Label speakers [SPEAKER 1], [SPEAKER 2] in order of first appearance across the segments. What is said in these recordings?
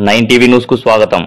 [SPEAKER 1] nine TV news కు స్వాగతం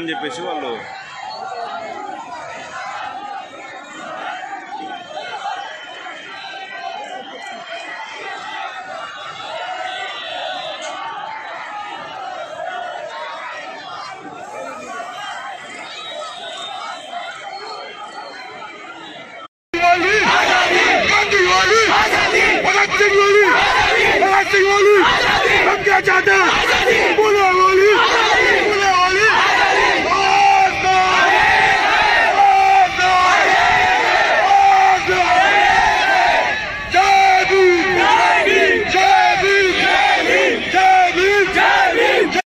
[SPEAKER 1] అని చెప్పేసి వాళ్ళు
[SPEAKER 2] वाली गांधी वाली भगत सिंह वाली भगत सिंह वाली हम क्या चाहते हैं बोले वाली बोले वाली भारत भारत भारत जय भीम जय भीम जय भीम जय भीम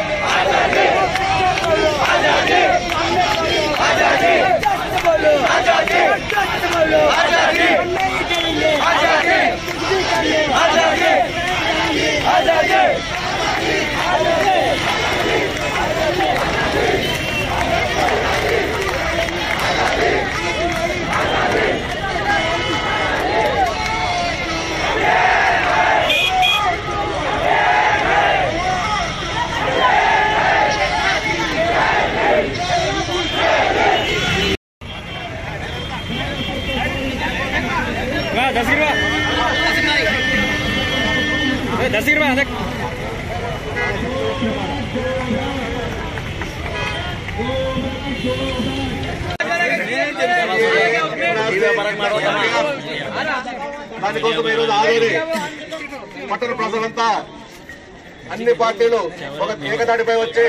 [SPEAKER 3] దానికోసం ఈరోజు ఆదోని పట్టణ ప్రజలంతా అన్ని పార్టీలు ఒక ఏకతాటిపై వచ్చి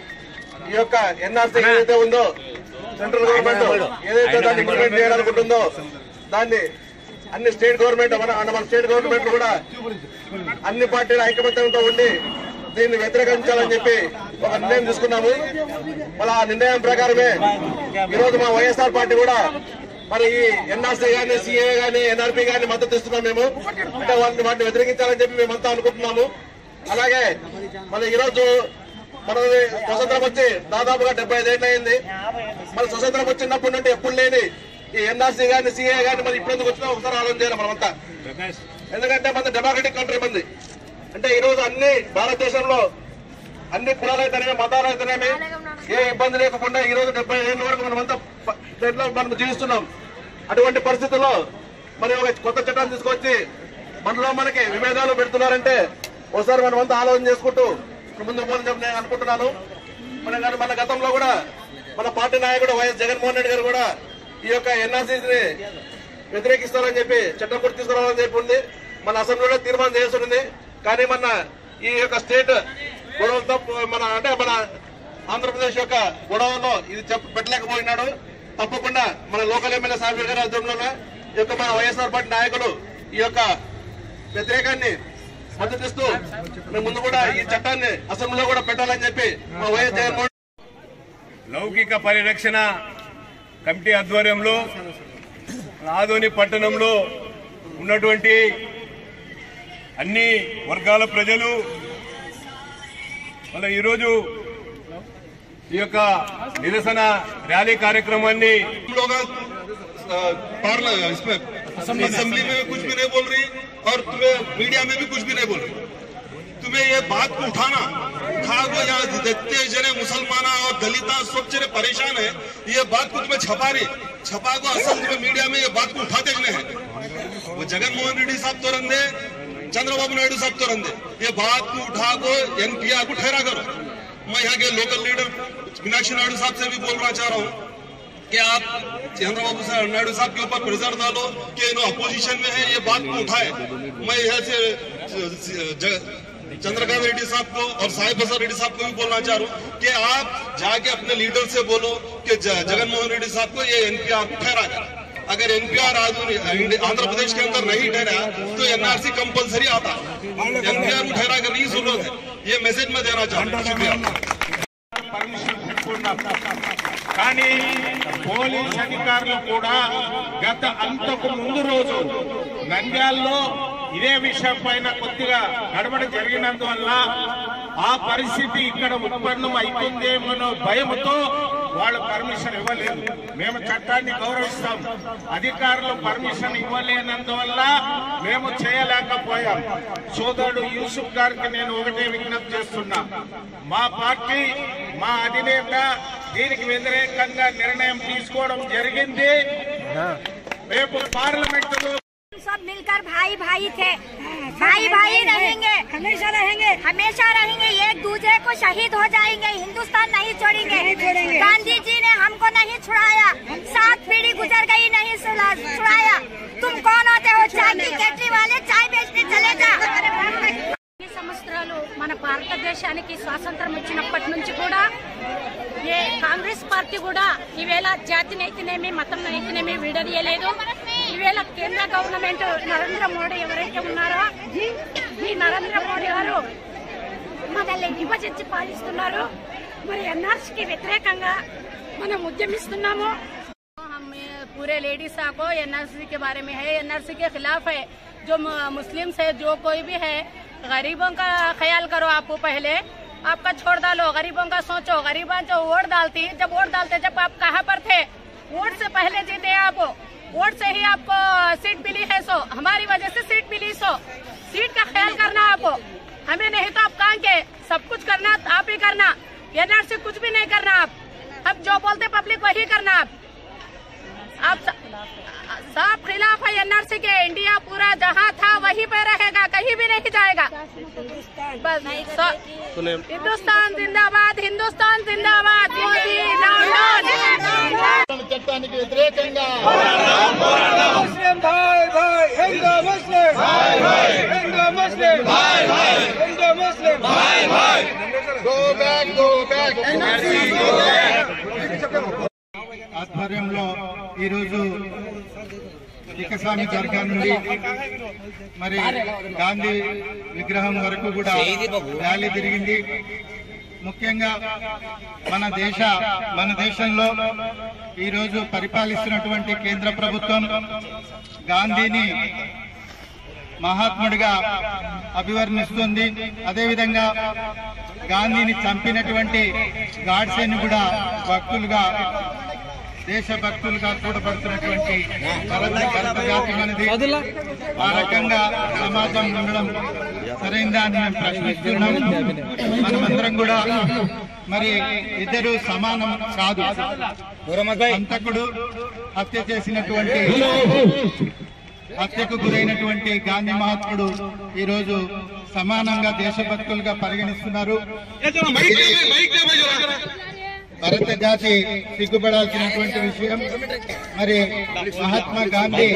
[SPEAKER 3] ఈ యొక్క ఎన్ఆర్సీ ఏదైతే ఉందో సెంట్రల్ గవర్నమెంట్ ఏదైతే దాన్ని ఇంప్లిమెంట్ చేయాలనుకుంటుందో దాన్ని అన్ని స్టేట్ గవర్నమెంట్ మన మన స్టేట్ గవర్నమెంట్ కూడా అన్ని పార్టీల ఐకమత్యంతో ఉండి దీన్ని వ్యతిరేకించాలని చెప్పి ఒక నిర్ణయం తీసుకున్నాము మళ్ళీ ఆ నిర్ణయం ప్రకారమే ఈరోజు మా వైఎస్ఆర్ పార్టీ కూడా మరి ఈ ఎన్ఆర్సీ గానీ సిఏ గానీ ఎన్ఆర్పి గానీ మద్దతు ఇస్తున్నాం మేము అంటే వాటిని వాటిని వ్యతిరేకించాలని చెప్పి మేమంతా అనుకుంటున్నాము అలాగే మన ఈరోజు మన స్వతంత్రం వచ్చి దాదాపుగా డెబ్బై ఐదేళ్ళు అయింది మన స్వతంత్రం వచ్చినప్పటి నుండి ఎప్పుడు లేని ఈ ఎన్ఆర్సీ గానీ సిఏ గానీ మరి ఇప్పుడు ఎందుకు వచ్చినా ఒకసారి ఆలోచన చేయాలి మనమంతా ఎందుకంటే మన డెమోక్రటిక్ కంట్రీ మంది అంటే ఈ రోజు అన్ని భారతదేశంలో అన్ని కులాలైతేనేమి మతాలైతేనేమి ఏ ఇబ్బంది లేకుండా ఈ రోజు డెబ్బై ఏళ్ళ వరకు మనమంతా ప- దీంట్లో మనం జీవిస్తున్నాం అటువంటి పరిస్థితుల్లో మరి ఒక కొత్త చట్టాన్ని తీసుకొచ్చి మనలో మనకి విభేదాలు పెడుతున్నారంటే ఒకసారి మనం అంతా ఆలోచన చేసుకుంటూ ముందుకు పోదని చెప్పి నేను అనుకుంటున్నాను మన గారు- మన గతంలో కూడా మన పార్టీ నాయకుడు వైఎస్ జగన్మోహన్ రెడ్డి గారు కూడా ఈ యొక్క ఎన్ఆర్సీని వ్యతిరేకిస్తారని చెప్పి చట్టం కూడా తీసుకురావాలని చెప్పి ఉంది మన అసెంబ్లీలో తీర్మానం చేస్తుంది కానీ మన ఈ యొక్క స్టేట్ గొడవలతో మన అంటే మన ఆంధ్రప్రదేశ్ యొక్క గొడవల్లో ఇది చెప్ప పెట్టలేకపోయినాడు తప్పకుండా మన లోకల్ ఎమ్మెల్యే సాఫీ గారి ఆధ్వర్యంలో ఈ యొక్క మన వైఎస్ఆర్ పార్టీ నాయకులు ఈ యొక్క వ్యతిరేకాన్ని మద్దతిస్తూ మేము ముందు కూడా ఈ చట్టాన్ని అసెంబ్లీలో కూడా పెట్టాలని చెప్పి మా వైఎస్ జగన్మోహన్
[SPEAKER 4] లౌకిక పరిరక్షణ కమిటీ ఆధ్వర్యంలో ఆదోని పట్టణంలో ఉన్నటువంటి అన్ని వర్గాల ప్రజలు మళ్ళీ ఈరోజు ఈ యొక్క నిరసన ర్యాలీ కార్యక్రమాన్ని
[SPEAKER 5] लोग पार्ला इसमें असेंबली में कुछ भी नहीं बोल रही और तुम्हें मीडिया में भी कुछ भी नहीं बोल रही तुम्हें ये बात को उठाना उठा को यहाँ जितने जने मुसलमान और दलित सब जने परेशान है ये बात को तुम्हें छपा रही छपा को असेंबली में मीडिया में ये बात को उठा देखने हैं वो जगन मोहन रेड्डी साहब तो रंधे चंद्रबाबू नायडू साहब तो रंधे ये बात को उठा को एनपीआर को ठहरा करो मैं यहाँ के लोकल लीडर मीनाक्षी नायडू साहब से भी बोलना चाह रहा हूँ कि आप चंद्रबाबू साहब नायडू साहब के ऊपर प्रेशर डालो कि इन अपोजिशन में है ये बात को उठाए मैं यहाँ से ज- चंद्रकांत रेड्डी साहब को और साई प्रसाद रेड्डी साहब को भी बोलना चाह रहा हूँ कि आप जाके अपने लीडर से बोलो कि ज- जगन मोहन रेड्डी साहब को ये एनपीआर को ठहरा कर अगर एनपीआर आंध्र प्रदेश के अंदर नहीं ठहरा तो एनआरसी कंपलसरी आता एनपीआर को ठहरा कर नहीं जरूरत है ये मैसेज मैं देना चाहता हूँ शुक्रिया
[SPEAKER 6] పర్మిషన్ తీసుకున్నాం కానీ పోలీస్ అధికారులు కూడా గత అంతకు ముందు రోజు నంద్యాల్లో ఇదే విషయం పైన కొద్దిగా గడబడ జరిగినందువల్ల ఆ పరిస్థితి ఇక్కడ ఉత్పన్నం అవుతుందేమో భయంతో వాళ్ళు పర్మిషన్ ఇవ్వలేదు మేము చట్టాన్ని గౌరవిస్తాం అధికారులు పర్మిషన్ ఇవ్వలేనందువల్ల మేము చేయలేకపోయాం సోదరుడు యూసుఫ్ గారికి నేను ఒకటే విజ్ఞప్తి చేస్తున్నా మా పార్టీ మా అధినేత దీనికి వ్యతిరేకంగా నిర్ణయం తీసుకోవడం జరిగింది రేపు పార్లమెంటులో
[SPEAKER 1] सब मिलकर भाई भाई थे भाई भाई रहेंगे हमेशा रहेंगे हमेशा रहेंगे एक दूसरे को शहीद हो जाएंगे हिंदुस्तान नहीं छोड़ेंगे गांधी जी ने हमको नहीं छुड़ाया सात पीढ़ी गुजर गई नहीं सुला- छुड़ाया तुम कौन होते हो चाय की केटली वाले चाय बेचने चले जा
[SPEAKER 7] ఈ సంవత్సరాలు మన భారతదేశానికి స్వాతంత్రం వచ్చినప్పటి నుంచి కూడా ఏ కాంగ్రెస్ పార్టీ కూడా ఈవేళ జాతి నైతినేమి మతం నైతినేమి విడదీయలేదు ఈవేళ కేంద్ర గవర్నమెంట్ నరేంద్ర మోడీ ఎవరైతే ఉన్నారో ఈ నరేంద్ర మోడీ గారు మనల్ని విభజించి పాలిస్తున్నారు మరి ఎన్ఆర్సీకి వ్యతిరేకంగా మనం ఉద్యమిస్తున్నాము
[SPEAKER 8] हम पूरे लेडीज को एनआरसी के बारे में है एनआरसी के खिलाफ है जो मु- मुस्लिम्स है जो कोई भी है गरीबों का ख्याल करो आपको पहले आपका छोड़ डालो गरीबों का सोचो गरीबों जो वोट डालती जब वोट डालते जब आप कहाँ पर थे वोट से पहले जीते आप वोट से ही आपको सीट मिली है सो हमारी वजह से सीट मिली सो सीट का ख्याल करना आप हमें नहीं तो आप कहाँ के सब कुछ करना आप ही करना एनआरसी कुछ भी नहीं करना आप अब जो बोलते पब्लिक वही करना आप आप स- सब खिलाफ है एनआरसी के इंडिया पूरा जहाँ था वहीं पे रहेगा कहीं भी नहीं जाएगा बस स- हिंदुस्तान जिंदाबाद हिंदुस्तान जिंदाबाद मोदी डाउन
[SPEAKER 2] చట్టానికి వ్యతిరేకంగా
[SPEAKER 9] मुस्लिम भाई भाई हिंदू मुस्लिम भाई भाई हिंदू मुस्लिम भाई भाई हिंदू मुस्लिम भाई भाई
[SPEAKER 2] గో బ్యాక్ గో బ్యాక్
[SPEAKER 10] ఆధ్వర్యంలో ఈరోజు టికస్వామి దర్గా నుండి మరి గాంధీ విగ్రహం వరకు కూడా ర్యాలీ తిరిగింది ముఖ్యంగా మన దేశ మన దేశంలో ఈరోజు పరిపాలిస్తున్నటువంటి కేంద్ర ప్రభుత్వం గాంధీని మహాత్ముడిగా అభివర్ణిస్తుంది అదేవిధంగా గాంధీని చంపినటువంటి గాడ్సేని కూడా భక్తులుగా దేశభక్తులుగా చూడబడుతున్నటువంటి భరత భరత జాతి మనది ఆ రకంగా సమాజం ఉండడం సరైందా అని మేము ప్రశ్నిస్తున్నాం మనమందరం కూడా మరి ఇద్దరు సమానం కాదు హంతకుడు హత్య చేసినటువంటి హత్యకు గురైనటువంటి గాంధీ మహాత్ముడు ఈ రోజు సమానంగా దేశభక్తులుగా పరిగణిస్తున్నారు భారత జాతి సిగ్గుపడాల్సినటువంటి విషయం మరి మహాత్మా గాంధీ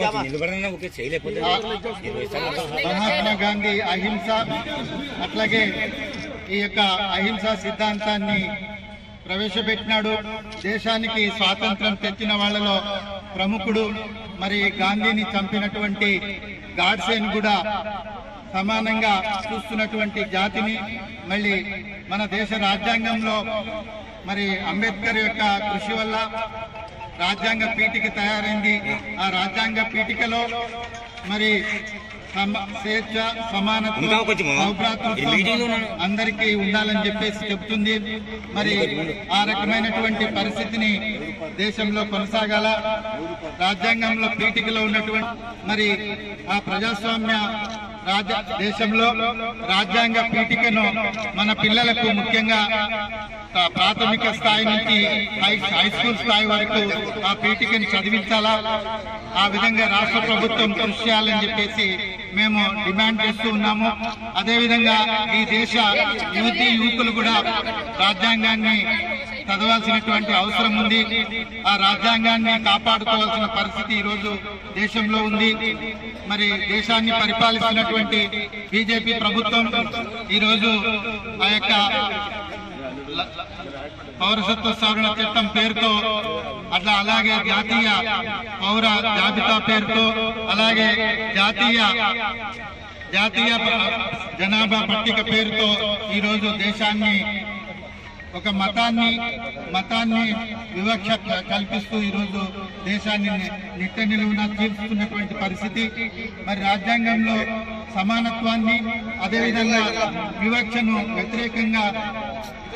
[SPEAKER 10] మహాత్మా గాంధీ అహింస అట్లాగే ఈ యొక్క అహింసా సిద్ధాంతాన్ని ప్రవేశపెట్టినాడు దేశానికి స్వాతంత్రం తెచ్చిన వాళ్ళలో ప్రముఖుడు మరి గాంధీని చంపినటువంటి గాడ్సేని కూడా సమానంగా చూస్తున్నటువంటి జాతిని మళ్ళీ మన దేశ రాజ్యాంగంలో మరి అంబేద్కర్ యొక్క కృషి వల్ల రాజ్యాంగ పీఠిక తయారైంది ఆ రాజ్యాంగ పీఠికలో మరి సమ- స్వేచ్ఛ సమానత్వం సౌభ్రాతృత్వం అందరికీ ఉండాలని చెప్పేసి చెప్తుంది మరి ఆ రకమైనటువంటి పరిస్థితిని దేశంలో కొనసాగాల రాజ్యాంగంలో పీఠికలో ఉన్నటువంటి మరి ఆ ప్రజాస్వామ్య రాజ్య దేశంలో రాజ్యాంగ పీఠికను మన పిల్లలకు ముఖ్యంగా ప్రా- ప్రాథమిక స్థాయి నుంచి హై హై స్కూల్ స్థాయి వరకు ఆ పీఠికని చదివించాలా ఆ విధంగా రాష్ట్ర ప్రభుత్వం కృషి చేయాలని చెప్పేసి మేము డిమాండ్ చేస్తూ ఉన్నాము అదేవిధంగా ఈ దేశ యువతి యువకులు కూడా రాజ్యాంగాన్ని చదవాల్సినటువంటి అవసరం ఉంది ఆ రాజ్యాంగాన్ని కాపాడుకోవాల్సిన పరిస్థితి ఈ రోజు దేశంలో ఉంది మరి దేశాన్ని పరిపాలిస్తున్నటువంటి బీజేపీ ప్రభుత్వం ఈ రోజు ఆ యొక్క ల- పౌరసత్వ సవరణ చట్టం పేరుతో అట్లా అలాగే జాతీయ పౌర జాబితా పేరుతో అలాగే జాతీయ జాతీయ ప- జనాభా పట్టిక పేరుతో ఈరోజు దేశాన్ని ఒక మతాన్ని మతాన్ని వివక్ష క- కల్పిస్తూ ఈరోజు దేశాన్ని ని- నిట్ట నిలువున తీర్చుకున్నటువంటి పరిస్థితి మరి రాజ్యాంగంలో సమానత్వాన్ని అదేవిధంగా వివక్షను వ్యతిరేకంగా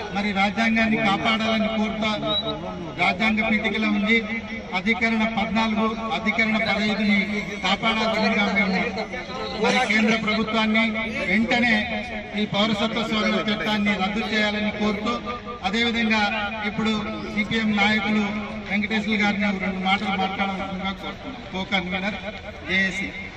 [SPEAKER 10] మరి రాజ్యాంగాన్ని కాపాడాలని కోరుతా రాజ్యాంగ పీఠికలో ఉంది అధికరణ పద్నాలుగు అధికరణ పదహైదుని కాపాడాల్సిందిగా మేము మరి కేంద్ర ప్రభుత్వాన్ని వెంటనే ఈ పౌరసత్వ సవరణ చట్టాన్ని రద్దు చేయాలని కోరుతూ అదేవిధంగా ఇప్పుడు సిపిఎం నాయకులు వెంకటేశ్వర గారిని రెండు మాటలు మాట్లాడాల్సిందిగా కోరుతున్నాం కో కన్వీనర్ జేఏసీ